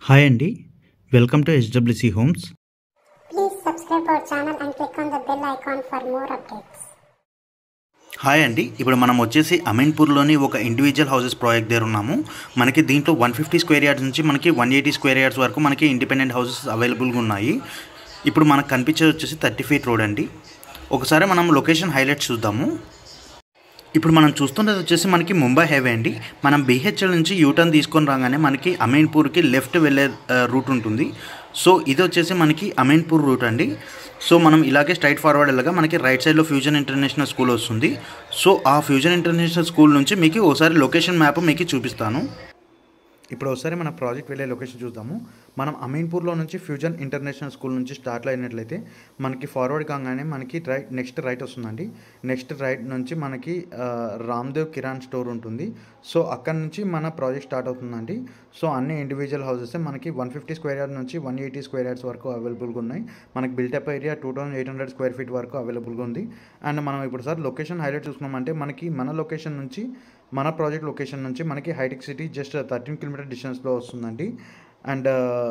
Hi అండి welcome to HWC homes Please subscribe our channel and click on the bell icon for more updates. Hi అండి ఇప్పుడు మనం వచ్చేసి అమీన్పూర్లోని ఒక individual houses project దగ్గర ఉన్నాము మనకి దీంట్లో వన్ ఫిఫ్టీ స్క్వేర్ యార్డ్స్ నుంచి మనకి వన్ ఎయిటీ స్క్వేర్ యార్డ్స్ వరకు మనకి ఇండిపెండెంట్ హౌసెస్ అవైలబుల్గా ఉన్నాయి ఇప్పుడు మనకు కనిపించేది వచ్చేసి థర్టీ ఫీట్ రోడ్ అండి ఒకసారి మనం లొకేషన్ హైలైట్స్ చూద్దాము ఇప్పుడు మనం చూస్తున్నది వచ్చేసి మనకి ముంబై హైవే అండి మనం బీహెచ్ఎల్ నుంచి యూటర్న్ తీసుకొని రాగానే మనకి అమీన్పూర్కి లెఫ్ట్ వెళ్ళే ఆ, రూట్ ఉంటుంది సో ఇది వచ్చేసి మనకి అమీన్పూర్ రూట్ అండి సో మనం ఇలాగే స్ట్రైట్ ఫార్వర్డ్ వెళ్ళగా మనకి రైట్ సైడ్లో ఫ్యూజన్ ఇంటర్నేషనల్ స్కూల్ వస్తుంది సో ఆ ఫ్యూజన్ ఇంటర్నేషనల్ స్కూల్ నుంచి మీకు ఒకసారి లొకేషన్ మ్యాప్ మీకు చూపిస్తాను ఇప్పుడు ఒకసారి మన ప్రాజెక్ట్ వెళ్ళే లొకేషన్ చూద్దాము మనం అమీన్పూర్లో నుంచి ఫ్యూజన్ ఇంటర్నేషనల్ స్కూల్ నుంచి స్టార్ట్ అయినట్లయితే మనకి ఫార్వర్డ్ కాగానే మనకి రైట్ నెక్స్ట్ రైట్ వస్తుందండి నెక్స్ట్ రైట్ నుంచి మనకి ఆ, రామ్దేవ్ కిరాణ్ స్టోర్ ఉంటుంది సో అక్కడ నుంచి మన ప్రాజెక్ట్ స్టార్ట్ అవుతుందండి సో అన్ని ఇండివిజువల్ హౌసెస్ మనకి వన్ ఫిఫ్టీ స్క్వేర్ యార్డ్ నుంచి వన్ ఎయిటీ స్క్వేర్ యార్డ్స్ వరకు అవైలబుల్గా ఉన్నాయి మనకి built up area two thousand eight hundred square feet వరకు అవైలబుల్గా ఉంది అండ్ మనం ఇప్పుడు సార్ లొకేషన్ హైలైట్ చూసుకున్నామంటే మనకి మన లొకేషన్ నుంచి మన ప్రాజెక్ట్ లొకేషన్ నుంచి మనకి హైటెక్ సిటీ జస్ట్ థర్టీన్ కిలోమీటర్ డిస్టెన్స్లో వస్తుందండి అండ్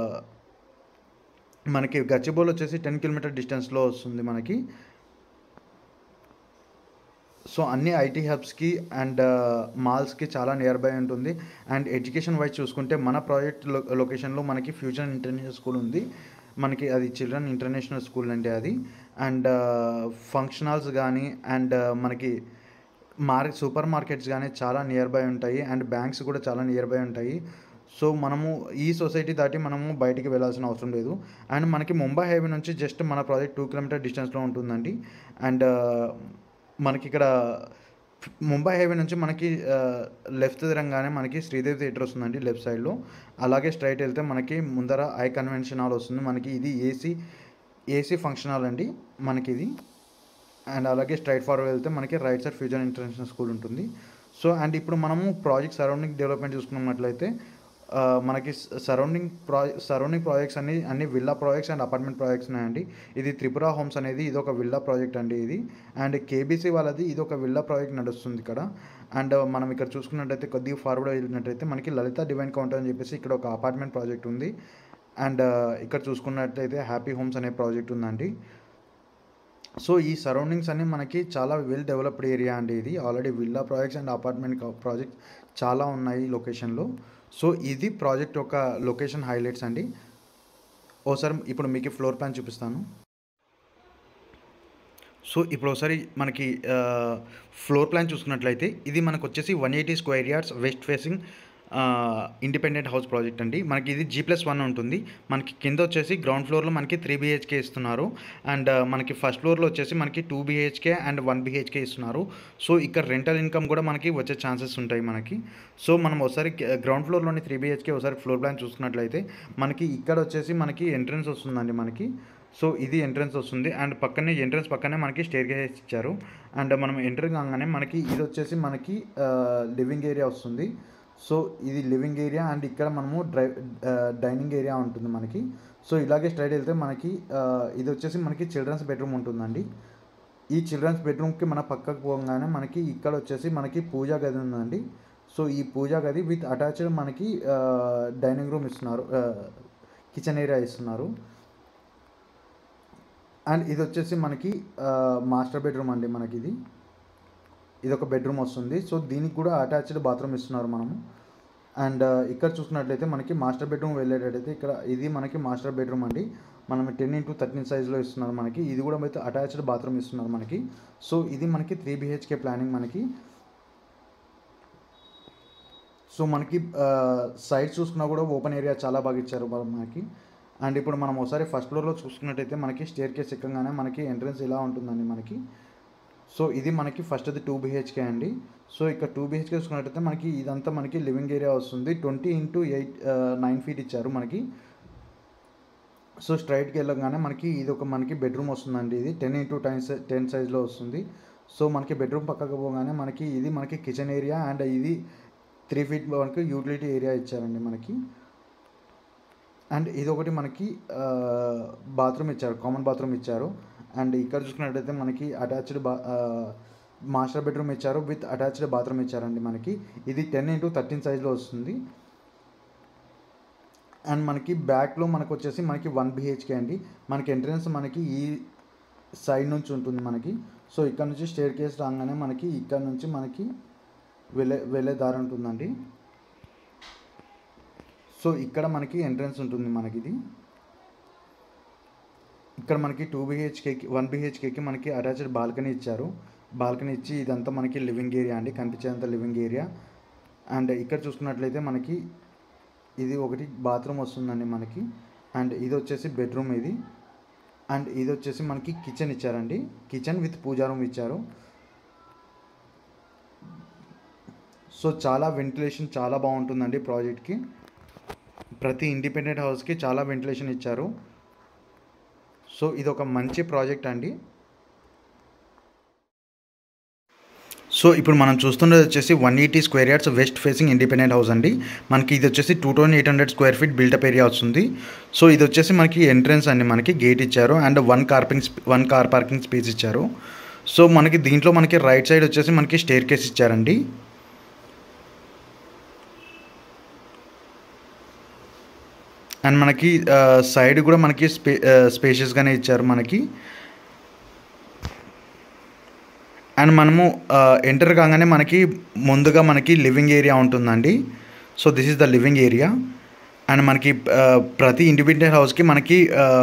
మనకి గచ్చిబౌల్ వచ్చేసి టెన్ కిలోమీటర్ డిస్టెన్స్లో వస్తుంది మనకి సో అన్ని ఐటీ హబ్స్కి అండ్ మాల్స్కి చాలా నియర్ బై ఉంటుంది అండ్ ఎడ్యుకేషన్ వైజ్ చూసుకుంటే మన ప్రాజెక్ట్ లొ లొకేషన్లో మనకి ఫ్యూజన్ ఇంటర్నేషనల్ స్కూల్ ఉంది మనకి అది చిల్డ్రన్ ఇంటర్నేషనల్ స్కూల్ అండి అది అండ్ ఫంక్షన్ హాల్స్ కానీ అండ్ మనకి మార్ సూపర్ మార్కెట్స్ కానీ చాలా నియర్ బై ఉంటాయి అండ్ బ్యాంక్స్ కూడా చాలా నియర్ బై ఉంటాయి సో మనము ఈ సొసైటీ దాటి మనము బయటికి వెళ్ళాల్సిన అవసరం లేదు అండ్ మనకి ముంబై హైవే నుంచి జస్ట్ మన ప్రాజెక్ట్ టూ కిలోమీటర్ డిస్టెన్స్లో ఉంటుందండి అండ్ మనకి ఇక్కడ ముంబై హైవే నుంచి మనకి లెఫ్ట్ తిరంగానే మనకి శ్రీదేవి థియేటర్ వస్తుందండి లెఫ్ట్ సైడ్లో అలాగే స్ట్రైట్ వెళ్తే మనకి ముందర ఐ కన్వెన్షన్ హాల్ వస్తుంది మనకి ఇది ఏసీ ఏసీ ఫంక్షన్ హాల్ అండి మనకి ఇది అండ్ అలాగే స్ట్రైట్ ఫార్వర్డ్ వెళ్తే మనకి right side fusion international school ఉంటుంది సో అండ్ ఇప్పుడు మనము ప్రాజెక్ట్ సరౌండింగ్ డెవలప్మెంట్ చూసుకున్నట్లయితే ఆ, మనకి సరౌండింగ్ ప్రా సరౌండింగ్ ప్రాజెక్ట్స్ అన్ని అన్ని villa projects and apartment projects ఉన్నాయండి ఇది త్రిపుర హోమ్స్ అనేది ఇది ఒక విల్లా ప్రాజెక్ట్ అండి ఇది అండ్ కేబీసీ వాళ్ళది ఇది ఒక విల్లా ప్రాజెక్ట్ నడుస్తుంది ఇక్కడ అండ్ మనం ఇక్కడ చూసుకున్నట్టయితే కొద్దిగా ఫార్వర్డ్ వెళ్ళినట్టయితే మనకి లలిత డివైన్ కౌంటర్ అని చెప్పేసి ఇక్కడ ఒక అపార్ట్మెంట్ ప్రాజెక్ట్ ఉంది అండ్ ఇక్కడ చూసుకున్నట్టయితే హ్యాపీ హోమ్స్ అనే ప్రాజెక్ట్ ఉందండి సో ఈ సరౌండింగ్స్ అన్నీ మనకి చాలా వెల్ డెవలప్డ్ ఏరియా అండి ఇది already villa projects and apartment project చాలా ఉన్నాయి ఈ లొకేషన్లో సో ఇది ప్రాజెక్ట్ యొక్క లొకేషన్ హైలైట్స్ అండి ఓసారి ఇప్పుడు మీకు ఫ్లోర్ ప్లాన్ చూపిస్తాను సో ఇప్పుడు ఒకసారి మనకి ఫ్లోర్ ప్లాన్ చూసుకున్నట్లయితే ఇది మనకు వచ్చేసి one eighty square yards west facing independent house project అండి మనకి ఇది జీ ప్లస్ వన్ ఉంటుంది మనకి కింద వచ్చేసి గ్రౌండ్ ఫ్లోర్లో మనకి త్రీ బీహెచ్కే ఇస్తున్నారు అండ్ మనకి ఫస్ట్ ఫ్లోర్లో వచ్చేసి మనకి two BHK and one BHK ఇస్తున్నారు సో ఇక్కడ రెంటల్ ఇన్కమ్ కూడా మనకి వచ్చే ఛాన్సెస్ ఉంటాయి మనకి సో మనం ఒకసారి గ్రౌండ్ ఫ్లోర్లోని త్రీ బీహెచ్కే ఒకసారి ఫ్లోర్ ప్లాన్ చూసుకున్నట్లయితే మనకి ఇక్కడ వచ్చేసి మనకి ఎంట్రన్స్ వస్తుందండి మనకి సో ఇది ఎంట్రన్స్ వస్తుంది అండ్ పక్కనే ఎంట్రన్స్ పక్కనే మనకి స్టేర్ గేజ్ ఇచ్చారు అండ్ మనం ఎంటర్ కాగానే మనకి ఇది వచ్చేసి మనకి లివింగ్ ఏరియా వస్తుంది సో ఇది లివింగ్ ఏరియా అండ్ ఇక్కడ మనము డ్రై డైనింగ్ ఏరియా ఉంటుంది మనకి సో ఇలాగే స్ట్రైట్ వెళ్తే మనకి ఆ, ఇది వచ్చేసి మనకి చిల్డ్రన్స్ బెడ్రూమ్ ఉంటుందండి ఈ చిల్డ్రన్స్ బెడ్రూమ్కి మన పక్కకు పోగానే మనకి ఇక్కడ వచ్చేసి మనకి పూజా గది ఉందండి సో ఈ పూజా గది విత్ అటాచ్డ్ మనకి డైనింగ్ రూమ్ ఇస్తున్నారు కిచెన్ ఏరియా ఇస్తున్నారు అండ్ ఇది వచ్చేసి మనకి మాస్టర్ బెడ్రూమ్ అండి మనకి ఇది ఇది ఒక బెడ్రూమ్ వస్తుంది సో దీనికి కూడా అటాచ్డ్ బాత్రూమ్ ఇస్తున్నారు మనము అండ్ ఇక్కడ చూసుకున్నట్లయితే మనకి మాస్టర్ బెడ్రూమ్ వెళ్ళేటట్టయితే ఇక్కడ ఇది మనకి మాస్టర్ బెడ్రూమ్ అండి మనం టెన్ ఇంటూ థర్టీన్ సైజ్లో ఇస్తున్నారు మనకి ఇది కూడా అయితే అటాచ్డ్ బాత్రూమ్ ఇస్తున్నారు మనకి సో ఇది మనకి త్రీ బిహెచ్కే ప్లానింగ్ మనకి సో మనకి సైడ్ చూసుకున్నా కూడా ఓపెన్ ఏరియా చాలా బాగా ఇచ్చారు వాళ్ళు మనకి అండ్ ఇప్పుడు మనం ఒకసారి ఫస్ట్ ఫ్లోర్లో చూసుకున్నట్టయితే మనకి స్టేర్ కేస్ ఎక్కగానే మనకి ఎంట్రన్స్ ఇలా ఉంటుందండి మనకి సో ఇది మనకి ఫస్ట్ది టూ బిహెచ్కే అండి సో ఇక్కడ టూ బిహెచ్కే చూసుకున్నట్టయితే మనకి ఇదంతా మనకి లివింగ్ ఏరియా వస్తుంది twenty into eight nine feet ఇచ్చారు మనకి సో స్ట్రైట్కి వెళ్ళగానే మనకి ఇది ఒక మనకి బెడ్రూమ్ వస్తుందండి ఇది టెన్ ఇంటూ టెన్ టెన్ సైజ్లో వస్తుంది సో మనకి బెడ్రూమ్ పక్కకు పోగానే మనకి ఇది మనకి కిచెన్ ఏరియా అండ్ ఇది త్రీ ఫీట్ మనకి యూటిలిటీ ఏరియా ఇచ్చారండి మనకి అండ్ ఇది ఒకటి మనకి బాత్రూమ్ ఇచ్చారు కామన్ బాత్రూమ్ ఇచ్చారు అండ్ ఇక్కడ చూసుకున్నట్టయితే మనకి అటాచ్డ్ బా మాస్టర్ బెడ్రూమ్ ఇచ్చారు విత్ అటాచ్డ్ బాత్రూమ్ ఇచ్చారండి మనకి ఇది టెన్ ఇంటూ థర్టీన్ సైజ్లో వస్తుంది అండ్ మనకి బ్యాక్లో మనకు వచ్చేసి మనకి వన్ బిహెచ్కే అండి మనకి ఎంట్రన్స్ మనకి ఈ సైడ్ నుంచి ఉంటుంది మనకి సో ఇక్కడ నుంచి స్టేర్ కేస్ రాగానే మనకి ఇక్కడ నుంచి మనకి వెళ్ళే వెళ్ళే దారి ఉంటుందండి సో ఇక్కడ మనకి ఎంట్రన్స్ ఉంటుంది మనకి ఇది ఇక్కడ మనకి టూ బిహెచ్కేకి వన్ బిహెచ్కేకి మనకి అటాచ్డ్ బాల్కనీ ఇచ్చారు బాల్కనీ ఇచ్చి ఇదంతా మనకి లివింగ్ ఏరియా అండి కనిపించేంత లివింగ్ ఏరియా అండ్ ఇక్కడ చూసుకున్నట్లయితే మనకి ఇది ఒకటి బాత్రూమ్ వస్తుందండి మనకి అండ్ ఇది వచ్చేసి బెడ్రూమ్ ఇది అండ్ ఇది వచ్చేసి మనకి కిచెన్ ఇచ్చారండి కిచెన్ విత్ పూజా రూమ్ ఇచ్చారు సో చాలా వెంటిలేషన్ చాలా బాగుంటుందండి ప్రాజెక్ట్కి ప్రతి ఇండిపెండెంట్ హౌస్కి చాలా వెంటిలేషన్ ఇచ్చారు సో ఇది ఒక మంచి ప్రాజెక్ట్ అండి సో ఇప్పుడు మనం చూస్తున్నది వచ్చేసి one eighty square yards west facing independent house అండి మనకి ఇది వచ్చేసి two thousand eight hundred square feet built up area వస్తుంది సో ఇది వచ్చేసి మనకి ఎంట్రన్స్ అండి మనకి గేట్ ఇచ్చారు అండ్ వన్ కార్పింగ్ వన్ కార్ పార్కింగ్ స్పేస్ ఇచ్చారు సో మనకి దీంట్లో మనకి రైట్ సైడ్ వచ్చేసి మనకి స్టేర్ కేస్ ఇచ్చారండి అండ్ మనకి సైడ్ కూడా మనకి స్పే స్పేషియస్గానే ఇచ్చారు మనకి అండ్ మనము ఎంటర్ కాగానే మనకి ముందుగా మనకి లివింగ్ ఏరియా ఉంటుందండి so this is the living area and మనకి ప్రతి ఇండిపెండెంట్ హౌస్కి మనకి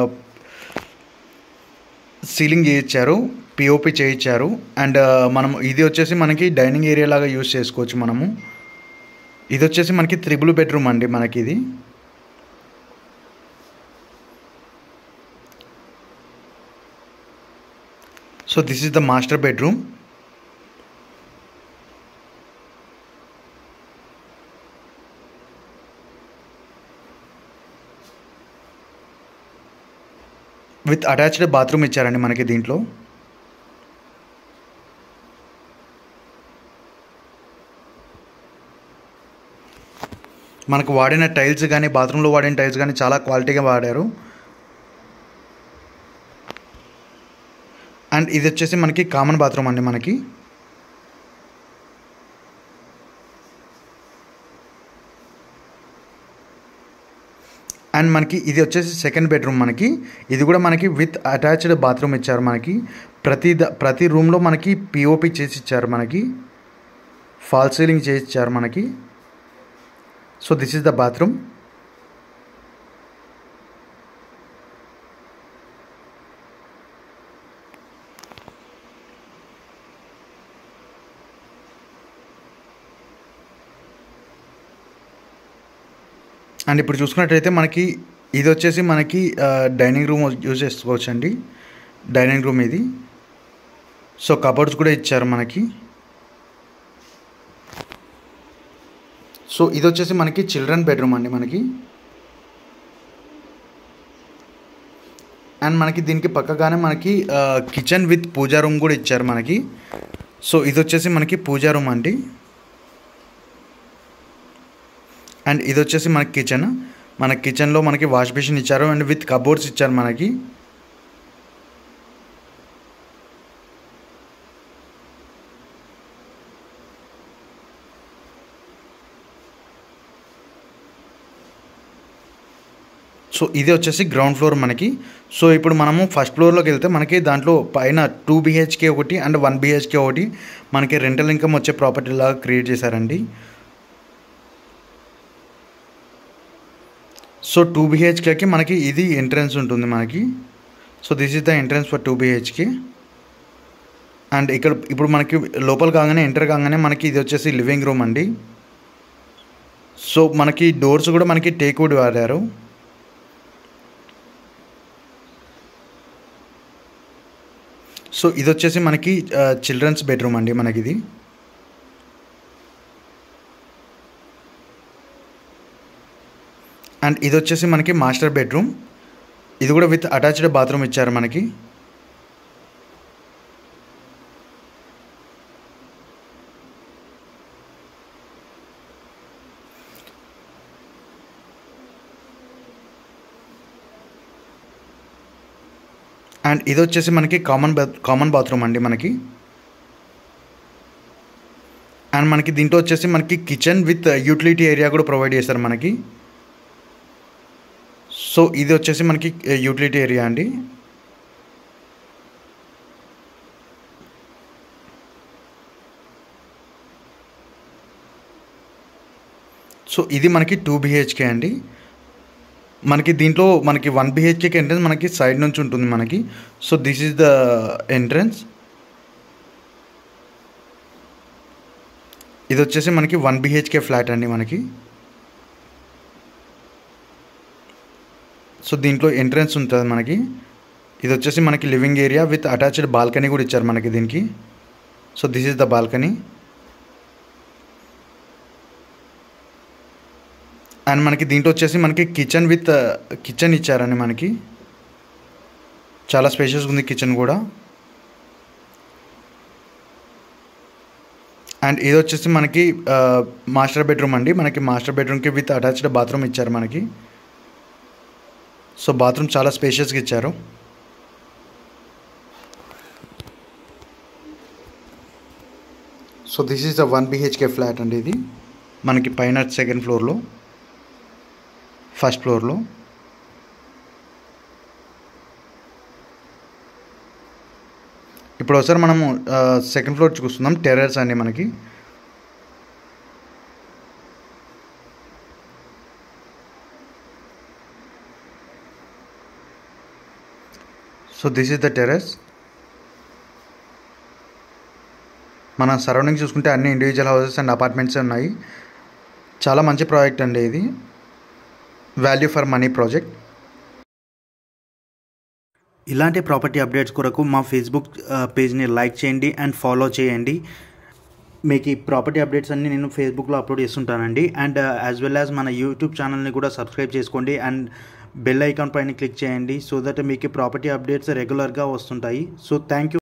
సీలింగ్ చేయించారు పిఓపి చేయించారు అండ్ మనం ఇది వచ్చేసి మనకి డైనింగ్ ఏరియా లాగా యూస్ చేసుకోవచ్చు మనము ఇది వచ్చేసి మనకి త్రిబుల్ బెడ్రూమ్ అండి మనకి ఇది so this is the master bedroom with attached bathroom ఇచ్చారండి మనకి దీంట్లో మనకు వాడిన టైల్స్ కానీ బాత్రూంలో వాడిన టైల్స్ కానీ చాలా క్వాలిటీగా వాడారు అండ్ ఇది వచ్చేసి మనకి కామన్ బాత్రూమ్ అండి మనకి అండ్ మనకి ఇది వచ్చేసి సెకండ్ బెడ్రూమ్ మనకి ఇది కూడా మనకి విత్ అటాచ్డ్ బాత్రూమ్ ఇచ్చారు మనకి ప్రతి ద ప్రతి రూమ్లో మనకి పిఓపి చేసి ఇచ్చారు మనకి ఫాల్ సీలింగ్ చేసి ఇచ్చారు మనకి so this is the bathroom and ఇప్పుడు చూసుకున్నట్టయితే మనకి ఇది వచ్చేసి మనకి డైనింగ్ రూమ్ యూజ్ చేసుకోవచ్చు అండి డైనింగ్ రూమ్ ఇది సో కబోర్డ్స్ కూడా ఇచ్చారు మనకి సో ఇది వచ్చేసి మనకి చిల్డ్రన్ బెడ్రూమ్ అండి మనకి అండ్ మనకి దీనికి పక్కగానే మనకి కిచెన్ విత్ పూజా రూమ్ కూడా ఇచ్చారు మనకి సో ఇది వచ్చేసి మనకి పూజా రూమ్ అండి అండ్ ఇది వచ్చేసి మనకి కిచెన్ మన కిచెన్లో మనకి వాష్ బేసిన్ ఇచ్చారు అండ్ విత్ కబోర్డ్స్ ఇచ్చారు మనకి సో ఇది వచ్చేసి గ్రౌండ్ ఫ్లోర్ మనకి సో ఇప్పుడు మనము ఫస్ట్ ఫ్లోర్లోకి వెళ్తే మనకి దాంట్లో పైన టూ బిహెచ్కే ఒకటి అండ్ వన్ బిహెచ్కే ఒకటి మనకి రెంటల్ ఇన్కమ్ వచ్చే ప్రాపర్టీ లాగా క్రియేట్ చేశారండి సో టూ బిహెచ్కేకి మనకి ఇది ఎంట్రన్స్ ఉంటుంది మనకి so this is the entrance for two BHK and ఇక్కడ ఇప్పుడు మనకి లోపల కాగానే ఎంటర్ కాగానే మనకి ఇది వచ్చేసి లివింగ్ రూమ్ అండి సో మనకి డోర్స్ కూడా మనకి టేక్ వుడ్ వాడారు సో ఇది వచ్చేసి మనకి చిల్డ్రన్స్ బెడ్రూమ్ అండి మనకి ఇది అండ్ ఇది వచ్చేసి మనకి మాస్టర్ బెడ్రూమ్ ఇది కూడా విత్ అటాచ్డ్ బాత్రూమ్ ఇచ్చారు మనకి అండ్ ఇది వచ్చేసి మనకి కామన్ బాత్ కామన్ బాత్రూమ్ అండి మనకి అండ్ మనకి దీంట్లో వచ్చేసి మనకి కిచెన్ విత్ యూటిలిటీ ఏరియా కూడా ప్రొవైడ్ చేస్తారు మనకి సో ఇది వచ్చేసి మనకి యూటిలిటీ ఏరియా అండి సో ఇది మనకి టూ బిహెచ్కే అండి మనకి దీంట్లో మనకి వన్ బిహెచ్కేకి ఎంట్రన్స్ మనకి సైడ్ నుంచి ఉంటుంది మనకి so this is the entrance ఇది వచ్చేసి మనకి వన్ బిహెచ్కే ఫ్లాట్ అండి మనకి సో దీంట్లో ఎంట్రన్స్ ఉంటుంది మనకి ఇది వచ్చేసి మనకి living area with attached balcony కూడా ఇచ్చారు మనకి దీనికి so this is the balcony and మనకి దీంట్లో వచ్చేసి మనకి కిచెన్ విత్ కిచెన్ ఇచ్చారండి మనకి చాలా స్పేషియస్గా ఉంది కిచెన్ కూడా అండ్ ఇది వచ్చేసి మనకి మాస్టర్ బెడ్రూమ్ అండి మనకి మాస్టర్ బెడ్రూమ్కి విత్ అటాచ్డ్ బాత్రూమ్ ఇచ్చారు మనకి సో బాత్రూమ్ చాలా స్పేషియస్గా ఇచ్చారు so this is the one BHK flat అండి ఇది మనకి పైన సెకండ్ ఫ్లోర్లో ఫస్ట్ ఫ్లోర్లో ఇప్పుడు ఒకసారి మనము సెకండ్ ఫ్లోర్ చూస్తున్నాం టెర్రర్స్ అండి మనకి so this is the terrace మన సరౌండింగ్ చూసుకుంటే అన్ని ఇండివిజువల్ హౌసెస్ అండ్ అపార్ట్మెంట్స్ ఉన్నాయి చాలా మంచి ప్రాజెక్ట్ అండి ఇది వాల్యూ ఫర్ మనీ ప్రాజెక్ట్ ఇలాంటి ప్రాపర్టీ అప్డేట్స్ కొరకు మా ఫేస్బుక్ ఆ, పేజ్ని లైక్ చేయండి అండ్ ఫాలో చేయండి మీకు ఈ ప్రాపర్టీ అప్డేట్స్ అన్ని నేను ఫేస్బుక్లో అప్లోడ్ చేస్తుంటానండి అండ్ యాజ్ వెల్ యాజ్ మన యూట్యూబ్ ఛానల్ని కూడా సబ్స్క్రైబ్ చేసుకోండి అండ్ బెల్ ఐకాన్ పైన క్లిక్ చేయండి సో దట్ మీకు ప్రాపర్టీ అప్డేట్స్ రెగ్యులర్గా వస్తుంటాయి సో థ్యాంక్ యూ